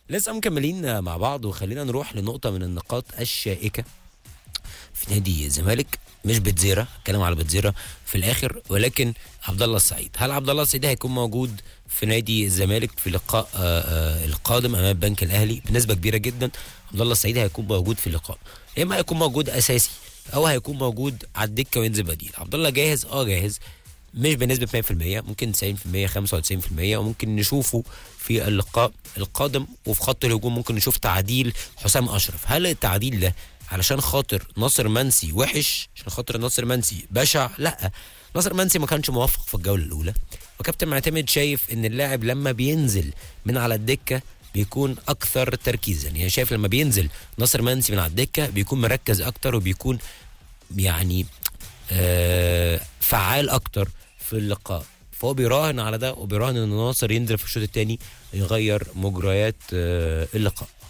لسه مكملين مع بعض وخلينا نروح لنقطة من النقاط الشائكة في نادي الزمالك مش بتزيرة اتكلم على بتزيرة في الاخر ولكن عبد الله السعيد هل عبد الله السعيد هيكون موجود في نادي الزمالك في اللقاء آه، آه، القادم امام البنك الاهلي بنسبه كبيره جدا عبد الله السعيد هيكون موجود في اللقاء يا اما هيكون موجود اساسي او هيكون موجود على الدكه وينزل بديل عبد الله جاهز اه جاهز مش بنسبه 100% ممكن 90% 95% وممكن نشوفه في اللقاء القادم وفي خط الهجوم ممكن نشوف تعديل حسام اشرف هل التعديل ده علشان خاطر ناصر منسي وحش عشان خاطر ناصر منسي بشع لا ناصر منسي ما كانش موفق في الجوله الاولى وكابتن معتمد شايف ان اللاعب لما بينزل من على الدكه بيكون اكثر تركيزا يعني شايف لما بينزل ناصر منسي من على الدكه بيكون مركز اكتر وبيكون يعني آه فعال اكتر في اللقاء فهو بيراهن على ده وبيراهن ان ناصر ينزل في الشوط الثاني يغير مجريات آه اللقاء